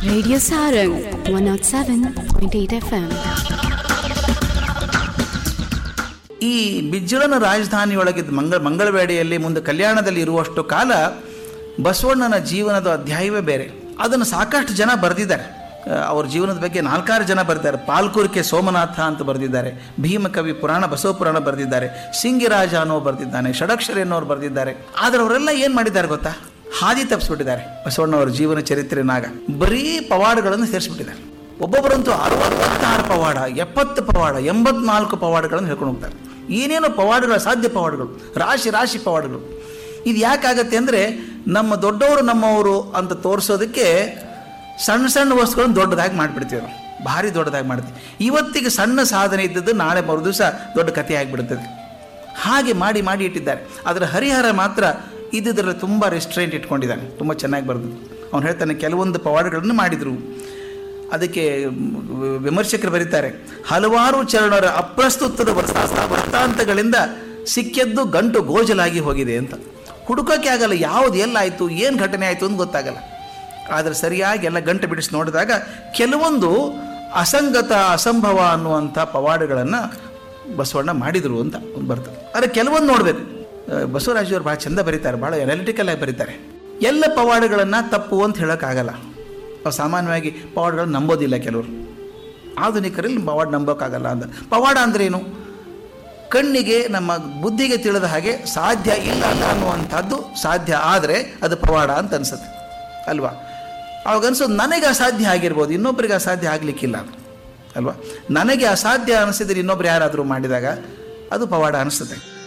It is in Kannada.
Radio Sarang 107.8 FM. ಈ ಬಿಜ್ಜಳನ ರಾಜಧಾನಿಯೊಳಗಿದ್ದ ಮಂಗಳ ಮಂಗಳವೇಡೆಯಲ್ಲಿ ಮುಂದೆ ಕಲ್ಯಾಣದಲ್ಲಿ ಇರುವಷ್ಟು ಕಾಲ ಬಸವಣ್ಣನ ಜೀವನದ ಅಧ್ಯಾಯವೇ ಬೇರೆ ಅದನ್ನು ಸಾಕಷ್ಟು ಜನ ಬರೆದಿದ್ದಾರೆ ಆ, ಅವ್ರ ಜೀವನದ ಬಗ್ಗೆ ನಾಲ್ಕಾರು ಜನ ಬರೆದಿದ್ದಾರೆ ಪಾಲ್ಕುರ್ಕೆ ಸೋಮನಾಥ ಅಂತ ಬರೆದಿದ್ದಾರೆ ಭೀಮಕವಿ ಪುರಾಣ ಬಸವ ಪುರಾಣ ಬರೆದಿದ್ದಾರೆ ಸಿಂಗಿರಾಜ ಅನ್ನೋ ಬರೆದಿದ್ದಾನೆ ಷಡಕ್ಷರಿ ಅನ್ನೋರು ಬರೆದಿದ್ದಾರೆ ಆದರೆ ಅವರೆಲ್ಲ ಏನು ಮಾಡಿದ್ದಾರೆ ಗೊತ್ತಾ ಹಾದಿ ತಪ್ಪಿಸ್ಬಿಟ್ಟಿದ್ದಾರೆ ಬಸವಣ್ಣವರ ಜೀವನ ಚರಿತ್ರೆನಾಗ ಬರೀ ಪವಾಡಗಳನ್ನು ಸೇರಿಸ್ಬಿಟ್ಟಿದ್ದಾರೆ ಒಬ್ಬೊಬ್ಬರಂತೂ ಅರವತ್ತಾರು ಪವಾಡ ಎಪ್ಪತ್ತು ಪವಾಡ ಎಂಬತ್ನಾಲ್ಕು ಪವಾಡಗಳನ್ನು ಹೇಳ್ಕೊಂಡು ಹೋಗ್ತಾರೆ ಏನೇನೋ ಪವಾಡಗಳು ಸಾಧ್ಯ ಪವಾಡಗಳು ರಾಶಿ ರಾಶಿ ಪವಾಡಗಳು ಇದು ಯಾಕಾಗತ್ತೆ ಅಂದರೆ ನಮ್ಮ ದೊಡ್ಡವರು ನಮ್ಮವರು ಅಂತ ತೋರಿಸೋದಕ್ಕೆ ಸಣ್ಣ ಸಣ್ಣ ವಸ್ತುಗಳನ್ನು ದೊಡ್ಡದಾಗಿ ಮಾಡಿಬಿಡ್ತೀವಿ ನಾವು ಭಾರಿ ದೊಡ್ಡದಾಗಿ ಮಾಡ್ತೀವಿ ಇವತ್ತಿಗೆ ಸಣ್ಣ ಸಾಧನೆ ಇದ್ದದ್ದು ನಾಳೆ ಮರು ದಿವಸ ದೊಡ್ಡ ಕಥೆ ಆಗಿಬಿಡ್ತದೆ ಹಾಗೆ ಮಾಡಿ ಮಾಡಿ ಇಟ್ಟಿದ್ದಾರೆ ಅದರ ಹರಿಹರ ಮಾತ್ರ ಇದ್ದಿದ್ರಲ್ಲಿ ತುಂಬ ರೆಸ್ಟ್ರೆಂಟ್ ಇಟ್ಕೊಂಡಿದ್ದಾನೆ ತುಂಬ ಚೆನ್ನಾಗಿ ಬರೆದು ಅವನು ಹೇಳ್ತಾನೆ ಕೆಲವೊಂದು ಪವಾಡಗಳನ್ನು ಮಾಡಿದರು ಅದಕ್ಕೆ ಮ್, ವಿಮರ್ಶಕರು ಬರೀತಾರೆ ಹಲವಾರು ಚರಣರ ಅಪ್ರಸ್ತುತದ ವೃತ್ತ- ವೃತ್ತಾಂತಗಳಿಂದ ಸಿಕ್ಕಿದ್ದು ಗಂಟು ಗೋಜಲಾಗಿ ಹೋಗಿದೆ ಅಂತ ಹುಡುಕೋಕೆ ಆಗಲ್ಲ ಯಾವುದು ಎಲ್ಲಾಯಿತು ಏನು ಘಟನೆ ಆಯಿತು ಅಂತ ಗೊತ್ತಾಗಲ್ಲ ಆದರೆ ಸರಿಯಾಗಿ ಎಲ್ಲ ಗಂಟು ಬಿಡಿಸಿ ನೋಡಿದಾಗ ಕೆಲವೊಂದು ಅಸಂಗತ ಅಸಂಭವ ಅನ್ನುವಂಥ ಪವಾಡಗಳನ್ನು ಬಸವಣ್ಣ ಮಾಡಿದರು ಅಂತ ಒಂದು ಬರ್ತದೆ ಆದರೆ ಕೆಲವೊಂದು ನೋಡಬೇಕು ಬಸವರಾಜರು ಭಾಳ ಚಂದ ಬರೀತಾರೆ ಭಾಳ ಅನಾಲಿಟಿಕಲ್ ಆಗಿ ಬರೀತಾರೆ ಎಲ್ಲ ಪವಾಡಗಳನ್ನು ತಪ್ಪು ಅಂತ ಹೇಳೋಕ್ಕಾಗಲ್ಲ ನಾವು ಸಾಮಾನ್ಯವಾಗಿ ಪವಾಡಗಳನ್ನು ನಂಬೋದಿಲ್ಲ ಕೆಲವರು ಆಧುನಿಕರಲ್ಲಿ ಪವಾಡ ನಂಬೋಕ್ಕಾಗಲ್ಲ ಅಂತ ಪವಾಡ ಅಂದ್ರೆ ಏನು ಕಣ್ಣಿಗೆ ನಮ್ಮ ಬುದ್ಧಿಗೆ ತಿಳಿದ ಹಾಗೆ ಸಾಧ್ಯ ಇಲ್ಲ ಅಲ್ಲ ಅನ್ನುವಂಥದ್ದು ಸಾಧ್ಯ ಆದರೆ ಅದು ಪವಾಡ ಅಂತ ಅನ್ಸುತ್ತೆ ಅಲ್ವಾ ಅವಾಗ ಅನ್ಸೋದು ನನಗೆ ಅಸಾಧ್ಯ ಆಗಿರ್ಬೋದು ಇನ್ನೊಬ್ಬರಿಗೆ ಅಸಾಧ್ಯ ಆಗಲಿಕ್ಕಿಲ್ಲ ಅಲ್ವಾ ನನಗೆ ಅಸಾಧ್ಯ ಅನಿಸಿದ್ರೆ ಇನ್ನೊಬ್ರು ಯಾರಾದರೂ ಮಾಡಿದಾಗ ಅದು ಪವಾಡ ಅನಿಸುತ್ತೆ